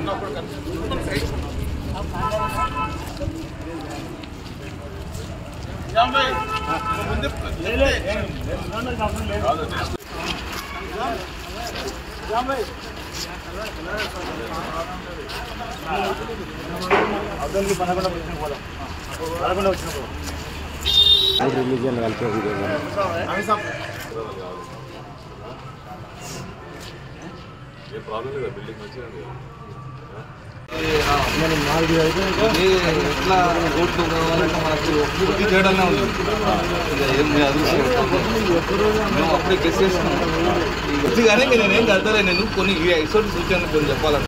ఎట్లా ఓట్లు కావాలంటే మనకు పూర్తి తేడానే ఉంది ఇక ఏం మీ అదృష్టం మేము అప్పుడే గెస్ చేసుకున్నాం కొద్దిగానే ఇక నేనేం కడతలే నేను కొన్ని ఎసోటి సూచనలు కొన్ని చెప్పాలంటే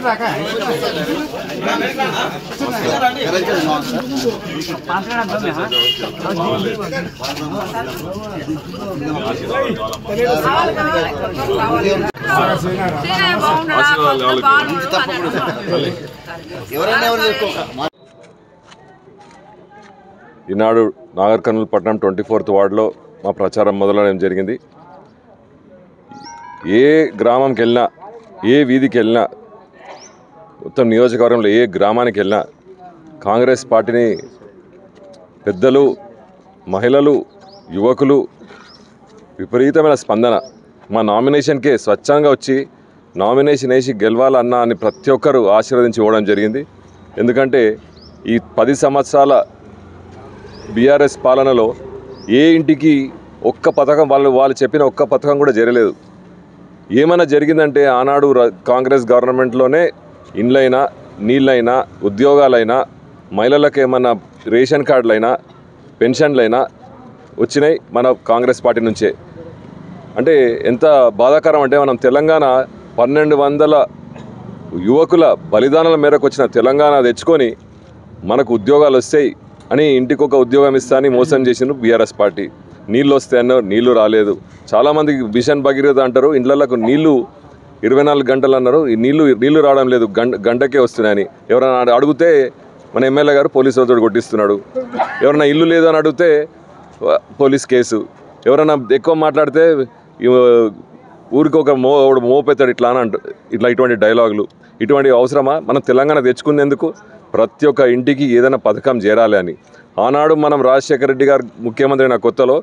ఎవరైనా ఎవరు చేసుకోక ఈనాడు నాగర్ కర్నూలు పట్టణం ట్వంటీ ఫోర్త్ వార్డులో మా ప్రచారం మొదలవడం జరిగింది ఏ గ్రామంకి వెళ్ళినా ఏ వీధికి వెళ్ళినా మొత్తం నియోజకవర్గంలో ఏ గ్రామానికి వెళ్ళినా కాంగ్రెస్ పార్టీని పెద్దలు మహిళలు యువకులు విపరీతమైన స్పందన మా నామినేషన్కే స్వచ్ఛంగా వచ్చి నామినేషన్ వేసి గెలవాలన్నా అని ప్రతి ఒక్కరూ ఆశీర్వదించి ఇవ్వడం జరిగింది ఎందుకంటే ఈ పది సంవత్సరాల బీఆర్ఎస్ పాలనలో ఏ ఇంటికి ఒక్క పథకం వాళ్ళు వాళ్ళు చెప్పిన ఒక్క పథకం కూడా జరగలేదు ఏమైనా జరిగిందంటే ఆనాడు ర- కాంగ్రెస్ గవర్నమెంట్లోనే ఇండ్లైనా నీళ్ళైనా ఉద్యోగాలైనా మహిళలకు ఏమన్నా రేషన్ కార్డులైనా పెన్షన్లైనా వచ్చినాయి మన కాంగ్రెస్ పార్టీ నుంచే అంటే ఎంత బాధాకరం అంటే మనం తెలంగాణ పన్నెండు వందల యువకుల బలిదానాల మేరకు వచ్చిన తెలంగాణ తెచ్చుకొని మనకు ఉద్యోగాలు వస్తాయి అని ఇంటికి ఒక ఉద్యోగం ఇస్తా అని మోసం చేసిండు బీఆర్ఎస్ పార్టీ నీళ్ళు వస్తాయన్నో నీళ్లు రాలేదు చాలామందికి మిషన్ భగీరథ అంటారు ఇండ్లకు నీళ్లు ఇరవై నాలుగు గంటలు అన్నారు ఈ నీళ్లు నీళ్లు రావడం లేదు గంట గంటకే వస్తున్నాయని ఎవరైనా అడిగితే మన ఎమ్మెల్యే గారు పోలీసు వాళ్ళతో కొట్టిస్తున్నాడు ఎవరైనా ఇల్లు లేదు అని అడిగితే వ- పోలీస్ కేసు ఎవరైనా ఎక్కువ మాట్లాడితే ఇవ- ఊరికి ఒక మో ఒకడు మోపెత్తాడు ఇట్లా అని అంట ఇట్లా ఇటువంటి డైలాగులు ఇటువంటి అవసరమా మనం తెలంగాణ తెచ్చుకునేందుకు ప్రతి ఒక్క ఇంటికి ఏదైనా పథకం చేరాలి అని ఆనాడు మనం రాజశేఖర రెడ్డి గారు ముఖ్యమంత్రి అయిన కొత్తలో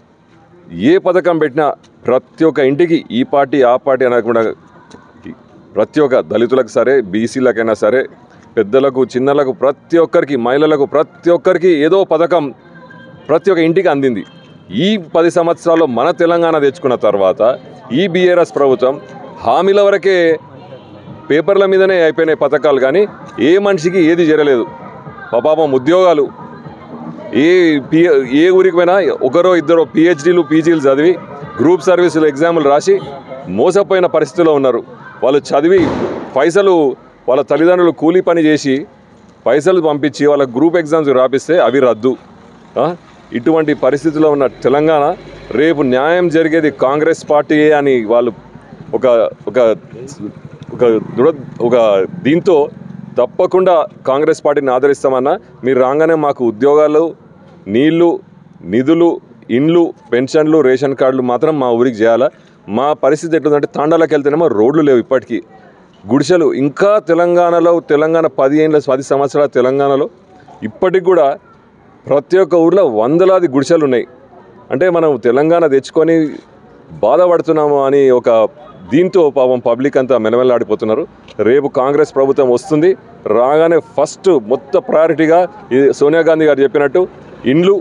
ఏ పథకం పెట్టినా ప్రతి ఒక్క ఇంటికి ఈ పార్టీ ఆ పార్టీ అనకుండా ప్రతి ఒక్క దళితులకు సరే బీసీలకైనా సరే పెద్దలకు చిన్నలకు ప్రతి ఒక్కరికి మహిళలకు ప్రతి ఒక్కరికి ఏదో పథకం ప్రతి ఒక్క ఇంటికి అందింది ఈ పది సంవత్సరాల్లో మన తెలంగాణ తెచ్చుకున్న తర్వాత ఈ బీఆర్ఎస్ ప్రభుత్వం హామీల వరకే పేపర్ల మీదనే అయిపోయినాయి పథకాలు కానీ ఏ మనిషికి ఏది జరగలేదు పాపం ఉద్యోగాలు ఏ పి ఏ ఊరికి పోయినా ఒకరో ఇద్దరు పిహెచ్డీలు పీజీలు చదివి గ్రూప్ సర్వీసులు ఎగ్జాములు రాసి మోసపోయిన పరిస్థితిలో ఉన్నారు వాళ్ళు చదివి పైసలు వాళ్ళ తల్లిదండ్రులు కూలీ పని చేసి పైసలు పంపించి వాళ్ళ గ్రూప్ ఎగ్జామ్స్ రాపిస్తే అవి రద్దు ఆ? ఇటువంటి పరిస్థితిలో ఉన్న తెలంగాణ రేపు న్యాయం జరిగేది కాంగ్రెస్ పార్టీయే అని వాళ్ళు ఒక ఒక ఒక దృఢ ఒక దీంతో తప్పకుండా కాంగ్రెస్ పార్టీని ఆదరిస్తామన్నా మీరు రాగానే మాకు ఉద్యోగాలు నీళ్లు నిధులు ఇండ్లు పెన్షన్లు రేషన్ కార్డులు మాత్రం మా ఊరికి చేయాలా మా పరిస్థితి ఎట్లుందంటే తాండాలకు వెళ్తేనేమో రోడ్లు లేవు ఇప్పటికీ గుడిసెలు ఇంకా తెలంగాణలో తెలంగాణ పది ఏళ్ళ పది సంవత్సరాల తెలంగాణలో ఇప్పటికి కూడా ప్రతి ఒక్క ఊర్లో వందలాది గుడిసెలు ఉన్నాయి అంటే మనం తెలంగాణ తెచ్చుకొని బాధపడుతున్నాము అని ఒక దీంతో పాపం పబ్లిక్ అంతా మెలమెలాడిపోతున్నారు రేపు కాంగ్రెస్ ప్రభుత్వం వస్తుంది రాగానే ఫస్ట్ మొత్తం ప్రయారిటీగా ఈ సోనియా గాంధీ గారు చెప్పినట్టు ఇండ్లు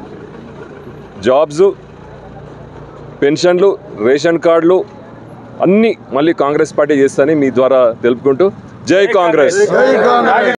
జాబ్స్ పెన్షన్లు రేషన్ కార్డులు అన్నీ మళ్ళీ కాంగ్రెస్ పార్టీ చేస్తానని మీ ద్వారా తెలుపుకుంటూ జై కాంగ్రెస్